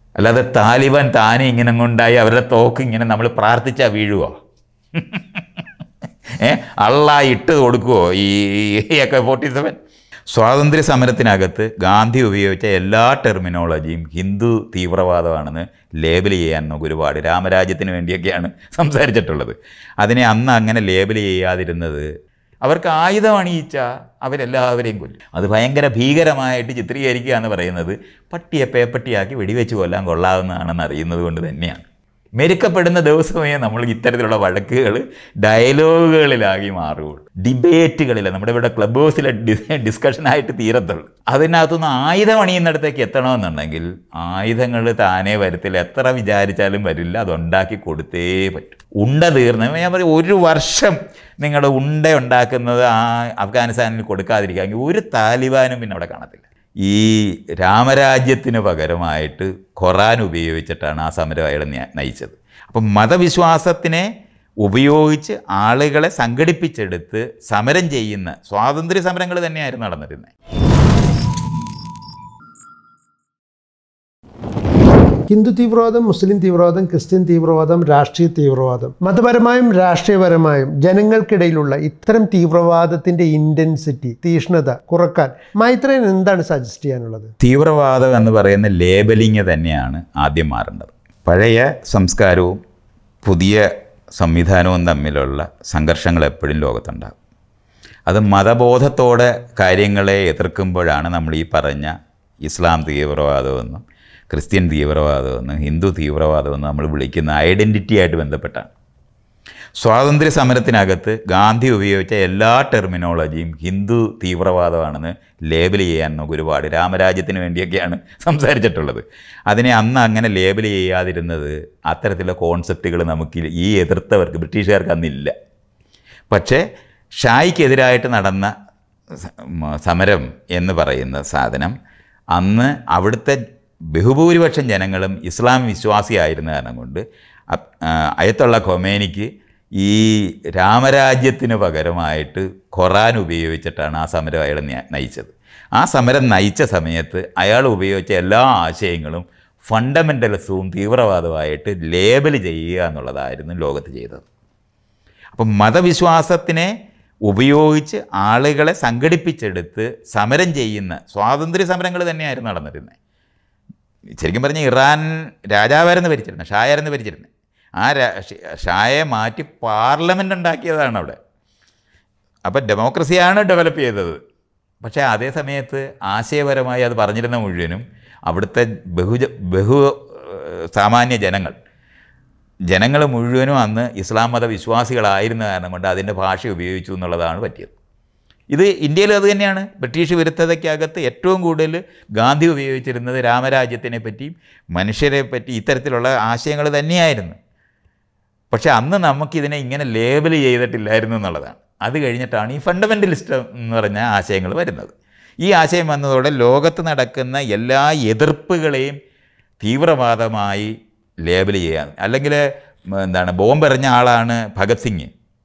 അല്ലാതെ താലിബാൻ താനെ ഇങ്ങനെ കൊണ്ടായി അവരുടെ തോക്ക് ഇങ്ങനെ നമ്മൾ പ്രാർത്ഥിച്ചാൽ വീഴുവോ ഏ അള്ള ഇട്ട് കൊടുക്കുവോ ഈ ഒക്കെ ഫോർട്ടി സെവൻ സ്വാതന്ത്ര്യ സമരത്തിനകത്ത് ഗാന്ധി ഉപയോഗിച്ച എല്ലാ ടെർമിനോളജിയും ഹിന്ദു തീവ്രവാദമാണെന്ന് ലേബൽ ചെയ്യാൻ നമുക്ക് ഒരുപാട് രാമരാജ്യത്തിന് വേണ്ടിയൊക്കെയാണ് സംസാരിച്ചിട്ടുള്ളത് അതിനെ അന്ന് അങ്ങനെ ലേബൽ ചെയ്യാതിരുന്നത് അവർക്ക് ആയുധം അണിയിച്ച അവരെല്ലാവരെയും കൊല്ലും അത് ഭയങ്കര ഭീകരമായിട്ട് ചിത്രീകരിക്കുക എന്ന് പറയുന്നത് പട്ടിയെ പേപ്പട്ടിയാക്കി വെടിവെച്ച് കൊല്ലാൻ കൊള്ളാവുന്നതാണെന്ന് അറിയുന്നത് കൊണ്ട് തന്നെയാണ് മെരുക്കപ്പെടുന്ന ദിവസമേ നമ്മൾ ഇത്തരത്തിലുള്ള വഴക്കുകൾ ഡയലോഗുകളിലാകി മാറുകയുള്ളൂ ഡിബേറ്റുകളിൽ നമ്മുടെ ഇവിടെ ക്ലബ് ഹൗസിലെ ഡിസ്കഷനായിട്ട് തീരത്തുള്ളൂ അതിനകത്തുനിന്ന് ആയുധം അണിയുന്നിടത്തേക്ക് എത്തണമെന്നുണ്ടെങ്കിൽ ആയുധങ്ങൾ താനേ വരത്തില്ല എത്ര വിചാരിച്ചാലും വരില്ല അതുണ്ടാക്കി കൊടുത്തേ പറ്റും ഉണ്ട തീർന്ന് ഞാൻ പറയും ഒരു വർഷം നിങ്ങൾ ഉണ്ട ഉണ്ടാക്കുന്നത് ആ അഫ്ഗാനിസ്ഥാനിൽ കൊടുക്കാതിരിക്കാമെങ്കിൽ ഒരു താലിബാനും പിന്നെ അവിടെ കാണത്തില്ല ഈ രാമരാജ്യത്തിന് പകരമായിട്ട് ഖുറാൻ ഉപയോഗിച്ചിട്ടാണ് ആ സമരം അയാൾ ന- നയിച്ചത് അപ്പം മതവിശ്വാസത്തിനെ ഉപയോഗിച്ച് ആളുകളെ സംഘടിപ്പിച്ചെടുത്ത് സമരം ചെയ്യുന്ന സ്വാതന്ത്ര്യ സമരങ്ങൾ തന്നെയായിരുന്നു നടന്നിരുന്നത് ഹിന്ദു തീവ്രവാദം മുസ്ലിം തീവ്രവാദം ക്രിസ്ത്യൻ തീവ്രവാദം രാഷ്ട്രീയ തീവ്രവാദം മതപരമായും രാഷ്ട്രീയപരമായും ജനങ്ങൾക്കിടയിലുള്ള ഇത്തരം തീവ്രവാദത്തിന്റെ ഇന്റൻസിറ്റി തീഷ്ണത കുറക്കാൻ മൈത്രേൻ എന്താണ് സജസ്റ്റ് ചെയ്യാനുള്ളത് തീവ്രവാദം എന്ന് പറയുന്ന ലേബലിങ് തന്നെയാണ് ആദ്യം മാറേണ്ടത് പഴയ സംസ്കാരവും പുതിയ സംവിധാനവും തമ്മിലുള്ള സംഘർഷങ്ങൾ എപ്പോഴും ലോകത്തുണ്ടാകും അത് മതബോധത്തോടെ കാര്യങ്ങളെ എതിർക്കുമ്പോഴാണ് നമ്മൾ ഈ പറഞ്ഞ ഇസ്ലാം തീവ്രവാദമെന്നും ക്രിസ്ത്യൻ തീവ്രവാദമെന്നും ഹിന്ദു തീവ്രവാദമെന്നും നമ്മൾ വിളിക്കുന്ന ഐഡൻറ്റിറ്റി ആയിട്ട് ബന്ധപ്പെട്ടാണ് സ്വാതന്ത്ര്യ സമരത്തിനകത്ത് ഗാന്ധി ഉപയോഗിച്ച എല്ലാ ടെർമിനോളജിയും ഹിന്ദു തീവ്രവാദമാണെന്ന് ലേബൽ ചെയ്യാൻ നമുക്ക് ഒരുപാട് രാമരാജ്യത്തിന് വേണ്ടിയൊക്കെയാണ് സംസാരിച്ചിട്ടുള്ളത് അതിനെ അന്ന് അങ്ങനെ ലേബൽ ചെയ്യാതിരുന്നത് അത്തരത്തിലുള്ള കോൺസെപ്റ്റുകൾ നമുക്ക് ഈ എതിർത്തവർക്ക് ബ്രിട്ടീഷുകാർക്ക് അന്നില്ല പക്ഷേ ഷായിക്കെതിരായിട്ട് നടന്ന സ- മ- സമരം എന്ന് പറയുന്ന സാധനം അന്ന് അവിടുത്തെ ബഹുഭൂരിപക്ഷം ജനങ്ങളും ഇസ്ലാം വിശ്വാസിയായിരുന്ന കാരണം കൊണ്ട് അ- ആ, അയത്തുള്ള ഖൊമേനിക്ക് ഈ രാമരാജ്യത്തിന് പകരമായിട്ട് ഖുറാൻ ഉപയോഗിച്ചിട്ടാണ് ആ സമരം അയാൾ ന- നയിച്ചത് ആ സമരം നയിച്ച സമയത്ത് അയാൾ ഉപയോഗിച്ച എല്ലാ ആശയങ്ങളും ഫണ്ടമെൻ്റലിസവും തീവ്രവാദമായിട്ട് ലേബൽ ചെയ്യുക എന്നുള്ളതായിരുന്നു ലോകത്ത് ചെയ്തത് അപ്പം മതവിശ്വാസത്തിനെ ഉപയോഗിച്ച് ആളുകളെ സംഘടിപ്പിച്ചെടുത്ത് സമരം ചെയ്യുന്ന സ്വാതന്ത്ര്യ സമരങ്ങൾ തന്നെയായിരുന്നു നടന്നിരുന്നത് ശരിക്കും പറഞ്ഞാൽ ഇറാൻ രാജാവായിരുന്നു ഭരിച്ചിരുന്നത് ഷായായിരുന്നു ഭരിച്ചിരുന്നത് ആ രാ- ഷ- ഷായെ മാറ്റി പാർലമെൻ്റ് ഉണ്ടാക്കിയതാണ് അവിടെ അപ്പം ഡെമോക്രസിയാണ് ഡെവലപ്പ് ചെയ്തത് പക്ഷേ അതേ സമയത്ത് ആശയപരമായി അത് പറഞ്ഞിരുന്ന മുഴുവനും അവിടുത്തെ ബഹുജ ബഹു ഏഹ്, സാമാന്യ ജനങ്ങൾ ജനങ്ങൾ മുഴുവനും അന്ന് ഇസ്ലാം മത വിശ്വാസികളായിരുന്ന കാരണം കൊണ്ട് അതിൻ്റെ ഭാഷ ഉപയോഗിച്ചു എന്നുള്ളതാണ് പറ്റിയത് ഇത് ഇന്ത്യയിൽ അത് തന്നെയാണ് ബ്രിട്ടീഷ് വിരുദ്ധതയ്ക്കകത്ത് ഏറ്റവും കൂടുതൽ ഗാന്ധി ഉപയോഗിച്ചിരുന്നത് രാമരാജ്യത്തിനെ പറ്റിയും മനുഷ്യരെ പറ്റി ഇത്തരത്തിലുള്ള ആശയങ്ങൾ തന്നെയായിരുന്നു പക്ഷേ അന്ന് നമുക്കിതിനെ ഇങ്ങനെ ലേബൽ ചെയ്തിട്ടില്ലായിരുന്നു എന്നുള്ളതാണ് അത് കഴിഞ്ഞിട്ടാണ് ഈ ഫണ്ടമെൻ്റലിസ്റ്റ് എന്ന് പറഞ്ഞ ആശയങ്ങൾ വരുന്നത് ഈ ആശയം വന്നതോടെ ലോകത്ത് നടക്കുന്ന എല്ലാ എതിർപ്പുകളെയും തീവ്രവാദമായി ലേബൽ ചെയ്യാൻ അല്ലെങ്കിൽ എന്താണ് ബോംബെറിഞ്ഞ ആളാണ് ഭഗത് സിംഗ്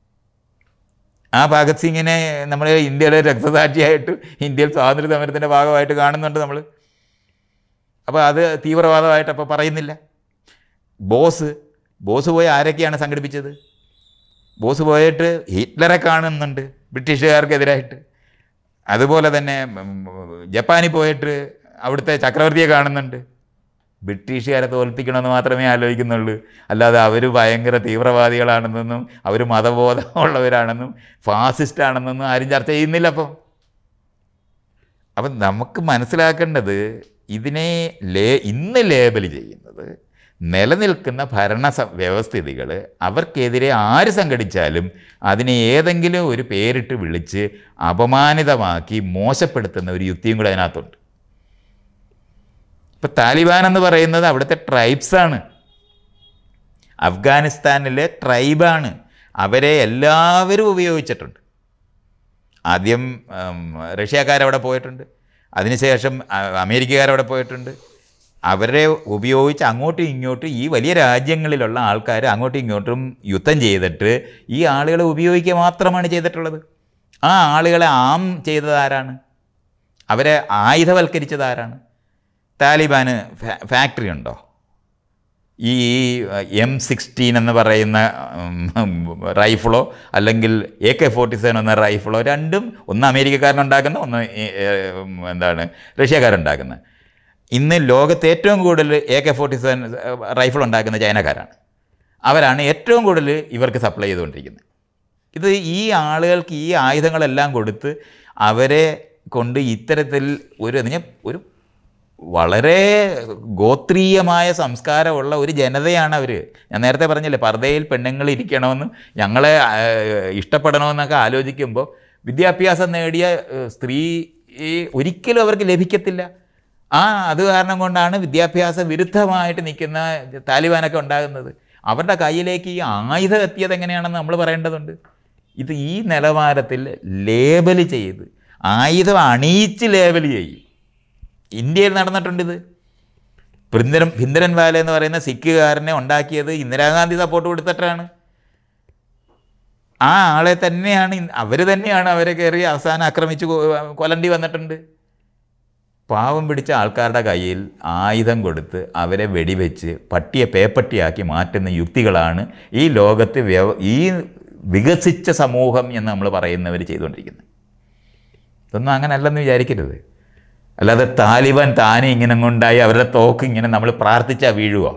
ആ ഭഗത് സിംഗിനെ നമ്മൾ ഇന്ത്യയിലെ രക്തസാക്ഷിയായിട്ട് ഇന്ത്യയിൽ സ്വാതന്ത്ര്യ സമരത്തിൻ്റെ ഭാഗമായിട്ട് കാണുന്നുണ്ട് നമ്മൾ അപ്പോൾ അത് തീവ്രവാദമായിട്ട് അപ്പോൾ പറയുന്നില്ല ബോസ് ബോസ് പോയി ആരൊക്കെയാണ് സംഘടിപ്പിച്ചത് ബോസ് പോയിട്ട് ഹിറ്റ്ലറെ കാണുന്നുണ്ട് ബ്രിട്ടീഷുകാർക്കെതിരായിട്ട് അതുപോലെ തന്നെ ഉം, ജപ്പാനിൽ പോയിട്ട് അവിടുത്തെ ചക്രവർത്തിയെ കാണുന്നുണ്ട് ബ്രിട്ടീഷുകാരെ തോൽപ്പിക്കണമെന്ന് മാത്രമേ ആലോചിക്കുന്നുള്ളൂ അല്ലാതെ അവർ ഭയങ്കര തീവ്രവാദികളാണെന്നൊന്നും അവർ മതബോധമുള്ളവരാണെന്നും ഫാസിസ്റ്റ് ആണെന്നൊന്നും ആരും ചർച്ച ചെയ്യുന്നില്ല അപ്പം അപ്പം നമുക്ക് മനസ്സിലാക്കേണ്ടത് ഇതിനെ ലേ ഇന്ന് ലേബൽ ചെയ്യുന്നത് നിലനിൽക്കുന്ന ഭരണ സ- വ്യവസ്ഥിതികൾ അവർക്കെതിരെ ആര് സംഘടിച്ചാലും അതിനെ ഏതെങ്കിലും ഒരു പേരിട്ട് വിളിച്ച് അപമാനിതമാക്കി മോശപ്പെടുത്തുന്ന ഒരു യുക്തിയും കൂടെ അതിനകത്തുണ്ട് ഇപ്പം താലിബാൻ എന്ന് പറയുന്നത് അവിടുത്തെ ട്രൈബ്സാണ് അഫ്ഗാനിസ്ഥാനിലെ ട്രൈബാണ് അവരെ എല്ലാവരും ഉപയോഗിച്ചിട്ടുണ്ട് ആദ്യം ഉം, റഷ്യക്കാരവിടെ പോയിട്ടുണ്ട് അതിനുശേഷം അ- അമേരിക്കക്കാരവിടെ പോയിട്ടുണ്ട് അവരെ ഉപയോഗിച്ച് അങ്ങോട്ടും ഇങ്ങോട്ടും ഈ വലിയ രാജ്യങ്ങളിലുള്ള ആൾക്കാർ അങ്ങോട്ടും ഇങ്ങോട്ടും യുദ്ധം ചെയ്തിട്ട് ഈ ആളുകളെ ഉപയോഗിക്കുക മാത്രമാണ് ചെയ്തിട്ടുള്ളത് ആ ആളുകളെ ആം ചെയ്തത് ആരാണ് അവരെ ആയുധവൽക്കരിച്ചത് ആരാണ് താലിബാന് ഫാ- ഫാക്ടറി ഉണ്ടോ ഈ എം സിക്സ്റ്റീൻ എന്ന് പറയുന്ന ഉം, റൈഫിളോ അല്ലെങ്കിൽ എ കെ ഫോർട്ടി സെവൻ എന്ന റൈഫിളോ രണ്ടും ഒന്ന് അമേരിക്കക്കാരനുണ്ടാക്കുന്ന ഒന്ന് ഈ, ഏ, ഉം, എന്താണ് റഷ്യക്കാരുണ്ടാക്കുന്ന ഇന്ന് ലോകത്ത് ഏറ്റവും കൂടുതൽ A K forty seven rifle ഉണ്ടാക്കുന്ന ചൈനക്കാരാണ് അവരാണ് ഏറ്റവും കൂടുതൽ ഇവർക്ക് സപ്ലൈ ചെയ്തുകൊണ്ടിരിക്കുന്നത് ഇത് ഈ ആളുകൾക്ക് ഈ ആയുധങ്ങളെല്ലാം കൊടുത്ത് അവരെ കൊണ്ട് ഇത്തരത്തിൽ ഒരു എന്ന് പറഞ്ഞാൽ ഒരു വളരെ ഗോത്രീയമായ സംസ്കാരമുള്ള ഒരു ജനതയാണ് അവർ ഞാൻ നേരത്തെ പറഞ്ഞില്ലേ പർദ്ദയിൽ പെണ്ണുങ്ങൾ ഇരിക്കണമെന്നും ഞങ്ങളെ ആ, ഇഷ്ടപ്പെടണമെന്നൊക്കെ ആലോചിക്കുമ്പോൾ വിദ്യാഭ്യാസം നേടിയ ഏഹ്, സ്ത്രീ ഈ ഒരിക്കലും അവർക്ക് ലഭിക്കത്തില്ല ആ അത് കാരണം കൊണ്ടാണ് വിദ്യാഭ്യാസ വിരുദ്ധമായിട്ട് നിൽക്കുന്ന താലിബാനൊക്കെ ഉണ്ടാകുന്നത് അവരുടെ കയ്യിലേക്ക് ഈ ആയുധം എത്തിയത് എങ്ങനെയാണെന്ന് നമ്മൾ പറയേണ്ടതുണ്ട് ഇത് ഈ നിലവാരത്തിൽ ലേബൽ ചെയ്ത് ആയുധം അണിയിച്ച് ലേബൽ ചെയ്യും ഇന്ത്യയിൽ നടന്നിട്ടുണ്ട് ഇത് ബൃന്ദരൻ ഭിന്ദരൻ വാല എന്ന് പറയുന്ന സിഖുകാരനെ ഉണ്ടാക്കിയത് ഇന്ദിരാഗാന്ധി സപ്പോർട്ട് കൊടുത്തിട്ടാണ് ആ ആളെ തന്നെയാണ് അവർ തന്നെയാണ് അവരെ കയറി അവസാനം ആക്രമിച്ച് കൊ- കൊല്ലണ്ടി വന്നിട്ടുണ്ട് പാവം പിടിച്ച ആൾക്കാരുടെ കയ്യിൽ ആയുധം കൊടുത്ത് അവരെ വെടിവെച്ച് പട്ടിയെ പേപ്പട്ടിയാക്കി മാറ്റുന്ന യുക്തികളാണ് ഈ ലോകത്ത് വ്യവ ഈ വികസിച്ച സമൂഹം എന്ന് നമ്മൾ പറയുന്നവർ ചെയ്തുകൊണ്ടിരിക്കുന്നത് ഇതൊന്നും അങ്ങനെയല്ലെന്ന് വിചാരിക്കരുത് അല്ലാതെ താലിബാൻ താനെ ഇങ്ങനെ കൊണ്ടായി അവരുടെ തോക്ക് ഇങ്ങനെ നമ്മൾ പ്രാർത്ഥിച്ചാൽ വീഴുവോ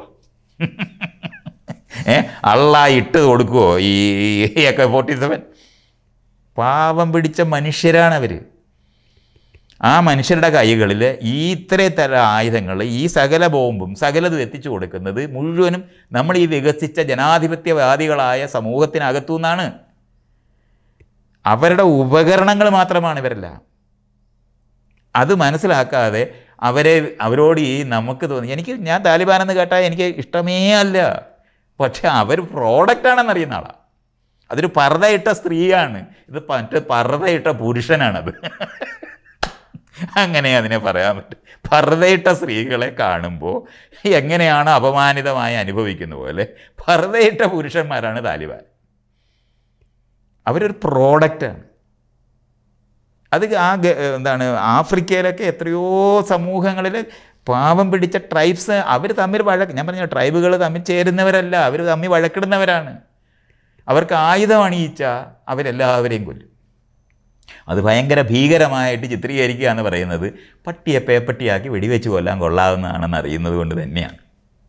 ഏ അള്ള ഇട്ട് കൊടുക്കുവോ ഈ ഒക്കെ ഫോർട്ടി സെവൻ പാവം പിടിച്ച മനുഷ്യരാണ് അവർ ആ മനുഷ്യരുടെ കൈകളിൽ ഈ ഇത്രയും തരം ആയുധങ്ങൾ ഈ സകല ബോംബും സകലതും എത്തിച്ചു കൊടുക്കുന്നത് മുഴുവനും നമ്മൾ ഈ വികസിച്ച ജനാധിപത്യവാദികളായ സമൂഹത്തിനകത്തു നിന്നാണ് അവരുടെ ഉപകരണങ്ങൾ മാത്രമാണ് ഇവരെല്ലാം അത് മനസ്സിലാക്കാതെ അവരെ അവരോട് ഈ നമുക്ക് തോന്നി എനിക്ക് ഞാൻ താലിബാനെന്ന് കേട്ടാൽ എനിക്ക് ഇഷ്ടമേ അല്ല പക്ഷെ അവർ പ്രോഡക്റ്റാണെന്ന് അറിയുന്ന ആളാണ് അതൊരു പർദ്ദയിട്ട സ്ത്രീയാണ് ഇത് മറ്റേ പർദ്ദയിട്ട പുരുഷനാണത് അങ്ങനെ അതിനെ പറയാൻ പറ്റും പർദ്ദയിട്ട സ്ത്രീകളെ കാണുമ്പോൾ എങ്ങനെയാണ് അപമാനിതമായി അനുഭവിക്കുന്ന പോലെ പർദ്ദയിട്ട പുരുഷന്മാരാണ് താലിബാൻ അവരൊരു പ്രോഡക്റ്റാണ് അത് ആ ഗ- എന്താണ് ആഫ്രിക്കയിലൊക്കെ എത്രയോ സമൂഹങ്ങളിൽ പാവം പിടിച്ച ട്രൈബ്സ് അവർ തമ്മിൽ വഴക്ക് ഞാൻ പറഞ്ഞ ട്രൈബുകൾ തമ്മിൽ ചേരുന്നവരല്ല അവർ തമ്മിൽ വഴക്കിടുന്നവരാണ് അവർക്ക് ആയുധം അണിയിച്ച അവരെല്ലാവരെയും കൊല്ലും അത് ഭയങ്കര ഭീകരമായിട്ട് ചിത്രീകരിക്കുക എന്ന് പറയുന്നത് പട്ടിയെ പേപ്പട്ടിയാക്കി വെടിവെച്ച് കൊല്ലാൻ കൊള്ളാവുന്നതാണെന്ന് അറിയുന്നത് കൊണ്ട് തന്നെയാണ്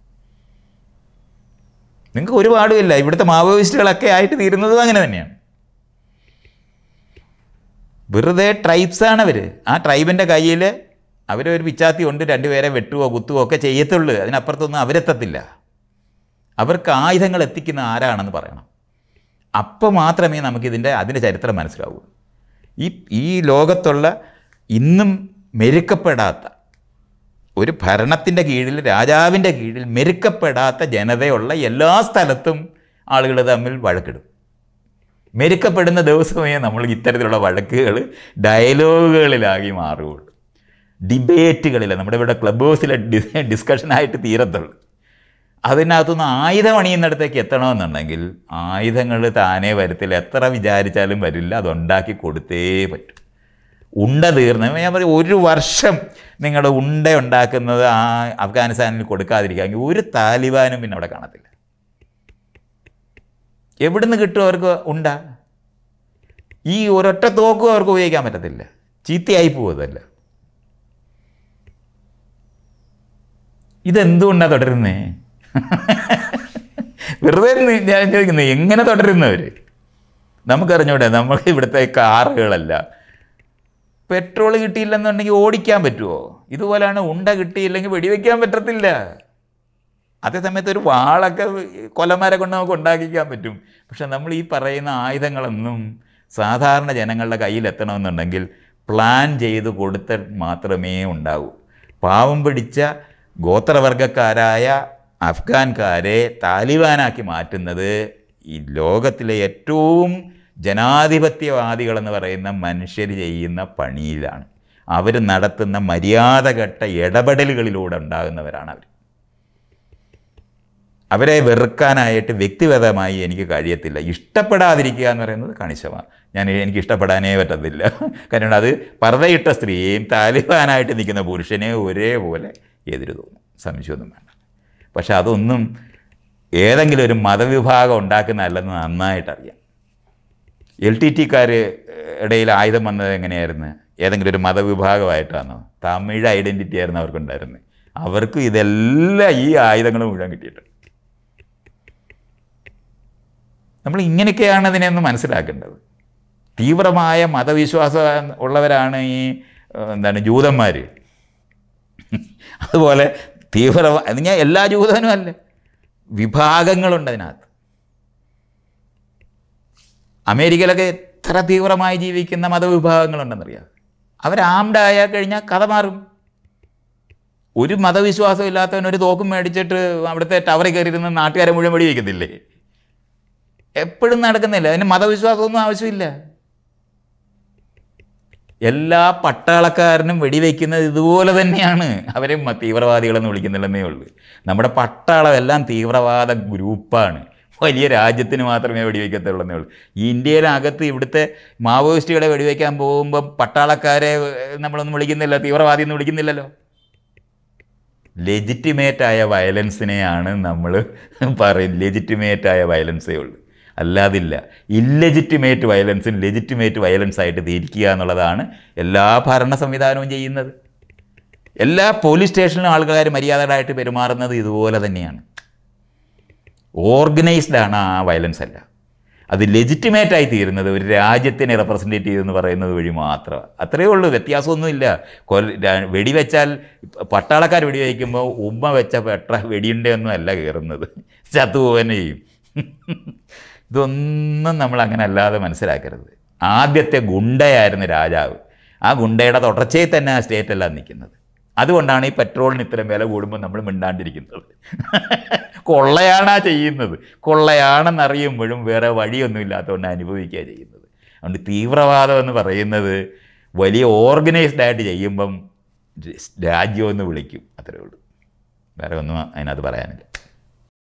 നിങ്ങൾക്ക് ഒരുപാടുമില്ല ഇവിടുത്തെ മാവോയിസ്റ്റുകളൊക്കെ ആയിട്ട് തീരുന്നതും അങ്ങനെ തന്നെയാണ് വെറുതെ ട്രൈബ്സാണ് അവർ ആ ട്രൈബിൻ്റെ കയ്യിൽ അവരൊരു പിച്ചാത്തി കൊണ്ട് രണ്ടുപേരെ വെട്ടുവോ കുത്തുവോ ഒക്കെ ചെയ്യത്തുള്ളൂ അതിനപ്പുറത്തൊന്നും അവരെത്തത്തില്ല അവർക്ക് ആയുധങ്ങൾ എത്തിക്കുന്ന ആരാണെന്ന് പറയണം അപ്പോൾ മാത്രമേ നമുക്കിതിൻ്റെ അതിൻ്റെ ചരിത്രം മനസ്സിലാവൂ ഈ ഈ ലോകത്തുള്ള ഇന്നും മെരുക്കപ്പെടാത്ത ഒരു ഭരണത്തിൻ്റെ കീഴിൽ രാജാവിൻ്റെ കീഴിൽ മെരുക്കപ്പെടാത്ത ജനതയുള്ള എല്ലാ സ്ഥലത്തും ആളുകൾ തമ്മിൽ വഴക്കിടും മെരുക്കപ്പെടുന്ന ദിവസമേ നമ്മൾ ഇത്തരത്തിലുള്ള വഴക്കുകൾ ഡയലോഗുകളിലാകി മാറുകയുള്ളൂ ഡിബേറ്റുകളിൽ നമ്മുടെ ഇവിടെ ക്ലബ് ഹൗസിലെ ഡി ഡിസ്കഷനായിട്ട് തീരത്തുള്ളൂ അതിനകത്തുനിന്ന് ആയുധം അണിയുന്നിടത്തേക്ക് എത്തണമെന്നുണ്ടെങ്കിൽ ആയുധങ്ങൾ താനേ വരത്തില്ല എത്ര വിചാരിച്ചാലും വരില്ല അതുണ്ടാക്കി കൊടുത്തേ പറ്റും ഉണ്ട തീർന്ന് ഞാൻ പറയും ഒരു വർഷം നിങ്ങൾ ഉണ്ട ഉണ്ടാക്കുന്നത് ആ അഫ്ഗാനിസ്ഥാനിൽ കൊടുക്കാതിരിക്കാമെങ്കിൽ ഒരു താലിബാനും പിന്നെ അവിടെ കാണത്തില്ല എവിടുന്ന് കിട്ടും അവർക്ക് ഉണ്ട ഈ ഒരൊറ്റ തോക്കും അവർക്ക് ഉപയോഗിക്കാൻ പറ്റത്തില്ല ചീത്തയായി പോകുമതല്ല ഇതെന്തുകൊണ്ടാണ് തുടരുന്നേ വെറുതെ ഒന്ന് ഞാൻ ചോദിക്കുന്നത് എങ്ങനെ തുടരുന്നവർ നമുക്കറിഞ്ഞൂടെ നമുക്ക് ഇവിടുത്തെ കാറുകളല്ല പെട്രോൾ കിട്ടിയില്ലെന്നുണ്ടെങ്കിൽ ഓടിക്കാൻ പറ്റുമോ ഇതുപോലെയാണ് ഉണ്ട കിട്ടിയില്ലെങ്കിൽ വെടിവെക്കാൻ പറ്റത്തില്ല അതേ സമയത്ത് ഒരു വാളൊക്കെ കൊലമാരെ കൊണ്ട് നമുക്ക് ഉണ്ടാക്കിക്കാൻ പറ്റും പക്ഷെ നമ്മൾ ഈ പറയുന്ന ആയുധങ്ങളൊന്നും സാധാരണ ജനങ്ങളുടെ കയ്യിൽ എത്തണമെന്നുണ്ടെങ്കിൽ പ്ലാൻ ചെയ്ത് കൊടുത്ത മാത്രമേ ഉണ്ടാവൂ പാവം പിടിച്ച ഗോത്രവർഗക്കാരായ അഫ്ഗാൻകാരെ താലിബാനാക്കി മാറ്റുന്നത് ഈ ലോകത്തിലെ ഏറ്റവും ജനാധിപത്യവാദികളെന്ന് പറയുന്ന മനുഷ്യർ ചെയ്യുന്ന പണിയിലാണ് അവർ നടത്തുന്ന മര്യാദഘട്ട ഇടപെടലുകളിലൂടെ ഉണ്ടാകുന്നവരാണ് അവർ അവരെ വെറുക്കാനായിട്ട് വ്യക്തിഗതമായി എനിക്ക് കഴിയത്തില്ല ഇഷ്ടപ്പെടാതിരിക്കുക എന്ന് പറയുന്നത് കണിശമാണ് ഞാൻ എനിക്ക് ഇഷ്ടപ്പെടാനേ പറ്റത്തില്ല കാരണം അത് പർദ്ദയിട്ട സ്ത്രീയെയും താലിബാനായിട്ട് നിൽക്കുന്ന പുരുഷനെ ഒരേപോലെ എതിര് തോന്നും സംശയമൊന്നും വേണ്ട പക്ഷെ അതൊന്നും ഏതെങ്കിലും ഒരു മതവിഭാഗം ഉണ്ടാക്കുന്നതല്ലെന്ന് നന്നായിട്ടറിയാം എൽ ടി ടിക്കാർ ഇടയിൽ ആയുധം വന്നത് എങ്ങനെയായിരുന്നു ഏതെങ്കിലും ഒരു മതവിഭാഗമായിട്ടാണോ തമിഴ് ഐഡൻറ്റിറ്റി ആയിരുന്നു അവർക്കുണ്ടായിരുന്നത് അവർക്ക് ഇതെല്ലാം ഈ ആയുധങ്ങൾ മുഴുവൻ കിട്ടിയിട്ടുണ്ട് നമ്മൾ ഇങ്ങനെയൊക്കെയാണ് ഇതിനെ ഒന്ന് മനസ്സിലാക്കേണ്ടത് തീവ്രമായ മതവിശ്വാസം ഉള്ളവരാണ് ഈ ഏഹ്, എന്താണ് ജൂതന്മാർ അതുപോലെ തീവ്ര അത് ഞാൻ എല്ലാ ജൂതനും അല്ല വിഭാഗങ്ങളുണ്ട് അതിനകത്ത് അമേരിക്കയിലൊക്കെ എത്ര തീവ്രമായി ജീവിക്കുന്ന മതവിഭാഗങ്ങളുണ്ടെന്നറിയാം അവർ ആംഡായാൽ കഴിഞ്ഞാൽ കഥ മാറും ഒരു മതവിശ്വാസം ഇല്ലാത്തവൻ ഒരു തോക്കും മേടിച്ചിട്ട് അവിടുത്തെ ടവറിൽ കയറിയിരുന്ന് നാട്ടുകാരെ മുഴുവൻ വെടിവെക്കത്തില്ലേ എപ്പോഴും നടക്കുന്നില്ല അതിന് മതവിശ്വാസമൊന്നും ആവശ്യമില്ല എല്ലാ പട്ടാളക്കാരനും വെടിവെക്കുന്നത് ഇതുപോലെ തന്നെയാണ് അവരെ മ- തീവ്രവാദികളെന്ന് വിളിക്കുന്നില്ലെന്നേ ഉള്ളൂ നമ്മുടെ പട്ടാളം എല്ലാം തീവ്രവാദ ഗ്രൂപ്പാണ് വലിയ രാജ്യത്തിന് മാത്രമേ വെടിവെക്കത്തുള്ളൂ ഉള്ളൂ ഈ ഇന്ത്യയിലകത്ത് ഇവിടുത്തെ മാവോയിസ്റ്റുകളെ വെടിവെക്കാൻ പോകുമ്പോൾ പട്ടാളക്കാരെ ഏഹ്, നമ്മളൊന്നും വിളിക്കുന്നില്ല തീവ്രവാദി എന്ന് വിളിക്കുന്നില്ലല്ലോ ലെജിറ്റിമേറ്റായ വയലൻസിനെയാണ് നമ്മൾ പറയും ലെജിറ്റിമേറ്റായ വയലൻസേ ഉള്ളൂ അല്ലാതില്ല ഇല്ലെജിറ്റിമേറ്റ് വയലൻസിന് ലെജിറ്റിമേറ്റ് വയലൻസ് ആയിട്ട് തിരിക്കുക എന്നുള്ളതാണ് എല്ലാ ഭരണ സംവിധാനവും ചെയ്യുന്നത് എല്ലാ പോലീസ് സ്റ്റേഷനിലും ആൾക്കാർ മര്യാദകളായിട്ട് പെരുമാറുന്നത് ഇതുപോലെ തന്നെയാണ് ഓർഗനൈസ്ഡ് ആണ് ആ വയലൻസ് അല്ല അത് ലെജിറ്റിമേറ്റ് ആയി തീരുന്നത് ഒരു രാജ്യത്തിനെ റെപ്രസെൻറ്റേറ്റ് ചെയ്യുമെന്ന് പറയുന്നത് വഴി മാത്രം അത്രയേ ഉള്ളൂ വ്യത്യാസമൊന്നുമില്ല കൊൽ ര- വെടിവെച്ചാൽ പട്ടാളക്കാർ വെടിവെക്കുമ്പോൾ ഉമ്മ വെച്ച പെട്ട വെടിയുണ്ടയൊന്നും അല്ല കയറുന്നത് ചത്തുപോകന്നെ ചെയ്യും ഇതൊന്നും നമ്മൾ അങ്ങനെ അല്ലാതെ മനസ്സിലാക്കരുത് ആദ്യത്തെ ഗുണ്ടയായിരുന്നു രാജാവ് ആ ഗുണ്ടയുടെ തുടർച്ചയിൽ തന്നെ ആ സ്റ്റേറ്റ് എല്ലാം നിൽക്കുന്നത് അതുകൊണ്ടാണ് ഈ പെട്രോളിന് ഇത്രയും വില കൂടുമ്പോൾ നമ്മൾ മിണ്ടാണ്ടിരിക്കുന്നത് കൊള്ളയാണ് ആ ചെയ്യുന്നത് കൊള്ളയാണെന്നറിയുമ്പോഴും വേറെ വഴിയൊന്നും ഇല്ലാത്തതുകൊണ്ട് അനുഭവിക്കുക ചെയ്യുന്നത് അതുകൊണ്ട് തീവ്രവാദം എന്ന് പറയുന്നത് വലിയ ഓർഗനൈസ്ഡ് ആയിട്ട് ചെയ്യുമ്പം രാജ്യം എന്ന് വിളിക്കും അത്രേ ഉള്ളൂ വേറെ ഒന്നും അതിനകത്ത് പറയാനില്ല